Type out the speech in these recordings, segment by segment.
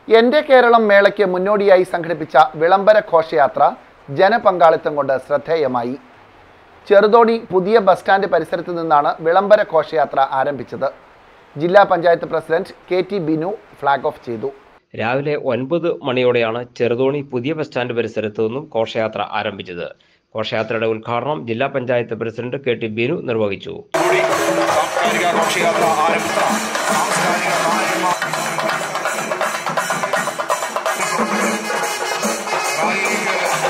എൻ്റെ കേരളം മേളയ്ക്ക് മുന്നോടിയായി സംഘടിപ്പിച്ച വിളംബര ഘോഷയാത്ര ജനപങ്കാളിത്തം കൊണ്ട് ശ്രദ്ധേയമായി ചെറുതോണി പുതിയ ബസ് സ്റ്റാൻഡ് പരിസരത്ത് നിന്നാണ് വിളംബര ഘോഷയാത്ര ആരംഭിച്ചത് ജില്ലാ panchayat president K T Binu flag off ചെയ്തു രാവിലെ ഒൻപത് മണിയോടെയാണ് ചെറുതോണി പുതിയ ബസ് സ്റ്റാൻഡ് പരിസരത്തു നിന്നും ഘോഷയാത്ര ആരംഭിച്ചത് ഘോഷയാത്രയുടെ ഉദ്ഘാടനം ജില്ലാ panchayat president K T Binu നിർവഹിച്ചു കൂടി സാംസ്കാരിക ഘോഷയാത്ര ആരംഭിച്ച സാംസ്കാരിക നായകന്മാർ പ്രായോഗിക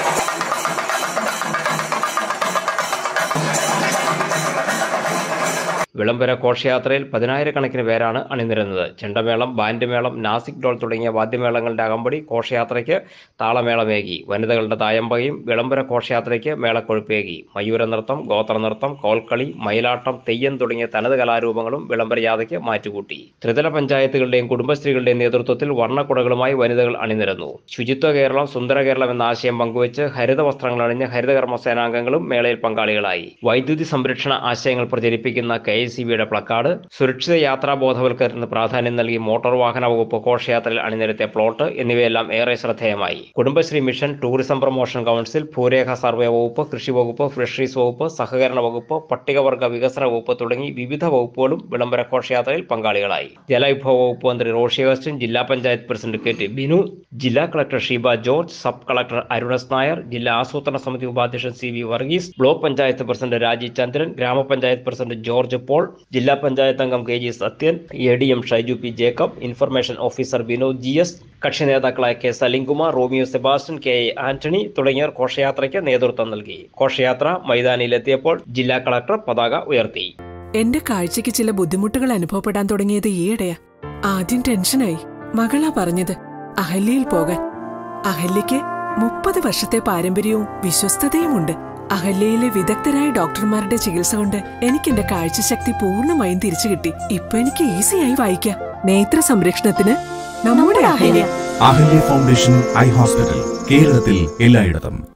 വിളംബര ഘോഷയാത്രയിൽ പതിനായിരക്കണക്കിന് പേരാണ് അണിനിരുന്നത് ചെണ്ടമേളം ബാൻഡ് മേളം നാസിക് ഡോൾ തുടങ്ങിയ വാദ്യമേളങ്ങളുടെ അകമ്പടി ഘോഷയാത്രയ്ക്ക് താളമേളമേകി വനിതകളുടെ തായമ്പകയും വിളംബര ഘോഷയാത്രയ്ക്ക് മേളക്കൊഴുപ്പേകി മയൂര നൃത്തം ഗോത്രനൃത്തം കോൽക്കളി മയിലാട്ടം തെയ്യം തുടങ്ങിയ തനത് കലാരൂപങ്ങളും വിളംബര യാത്രയ്ക്ക് മാറ്റുകൂട്ടി ത്രിതല പഞ്ചായത്തുകളുടെയും കുടുംബശ്രീകളുടെയും നേതൃത്വത്തിൽ വർണ്ണക്കുടകളുമായി വനിതകൾ അണിനിരന്നു ശുചിത്വ കേരളം സുന്ദര കേരളം എന്ന ആശയം പങ്കുവച്ച് ഹരിത വസ്ത്രങ്ങൾ അണിഞ്ഞ ഹരിതകർമ്മ സേനാംഗങ്ങളും മേളയിൽ പങ്കാളികളായി വൈദ്യുതി സംരക്ഷണ ആശയങ്ങൾ പ്രചരിപ്പിക്കുന്ന കെ എസ് സി ബിയുടെ പ്ലക്കാർഡ് സുരക്ഷിത യാത്രാ ബോധവൽക്കരണത്തിന് പ്രാധാന്യം നൽകി മോട്ടോർ വാഹന വകുപ്പ് ഘോഷയാത്രയിൽ അണിനിരത്തിയ പ്ലോട്ട് എന്നിവയെല്ലാം ഏറെ ശ്രദ്ധേയമായി Kudumbashree mission tourism promotion council ഭൂരേഖ സർവേ വകുപ്പ് കൃഷി വകുപ്പ് ഫിഷറീസ് വകുപ്പ് സഹകരണ വകുപ്പ് പട്ടികവർഗ വികസന വകുപ്പ് തുടങ്ങി വിവിധ വകുപ്പുകളും വിളംബര ഘോഷയാത്രയിൽ പങ്കാളികളായി ജലവിഭവ വകുപ്പ് മന്ത്രി റോഷി അഗസ്റ്റിൻ ജില്ലാ panchayat president K T Binu ജില്ലാ collector Sheeba George sub collector അരുണസ് നായർ ജില്ലാ ആസൂത്രണ സമിതി ഉപാധ്യക്ഷൻ C V Varghese block panchayat president Rajeev Chandran ഗ്രാമപഞ്ചായത്ത് പ്രസിഡന്റ് ജോർജ് പോൾ ജില്ലാ പഞ്ചായത്ത് അംഗം K G Sathyan A D M Shaiju P Jacob information officer Vinod G S കക്ഷി നേതാക്കളായ K Salimkumar Romeo Sebastian K A Antony തുടങ്ങിയവർ ഘോഷയാത്രയ്ക്ക് നേതൃത്വം നൽകി ഘോഷയാത്ര മൈതാനിയിലെത്തിയപ്പോൾ ജില്ലാ കളക്ടർ പതാക ഉയർത്തി എന്റെ കാഴ്ചയ്ക്ക് ചില ബുദ്ധിമുട്ടുകൾ അനുഭവപ്പെടാൻ തുടങ്ങിയത് ഈയിടെയാ ആദ്യം ടെൻഷനായി മകളാ പറഞ്ഞത് അഹല്യയിൽ പോകാൻ അഹല്യയ്ക്ക് മുപ്പത് വർഷത്തെ പാരമ്പര്യവും വിശ്വസ്തതയുമുണ്ട് അഹല്യയിലെ വിദഗ്ധരായ ഡോക്ടർമാരുടെ ചികിത്സ കൊണ്ട് എനിക്ക് എന്റെ കാഴ്ചശക്തി പൂർണ്ണമായും തിരിച്ചു കിട്ടി ഇപ്പൊ എനിക്ക് ഈസിയായി വായിക്കാം നേത്ര സംരക്ഷണത്തിന് നമ്മുടെ Ahalya Ahalya foundation eye hospital കേരളത്തിൽ എല്ലായിടത്തും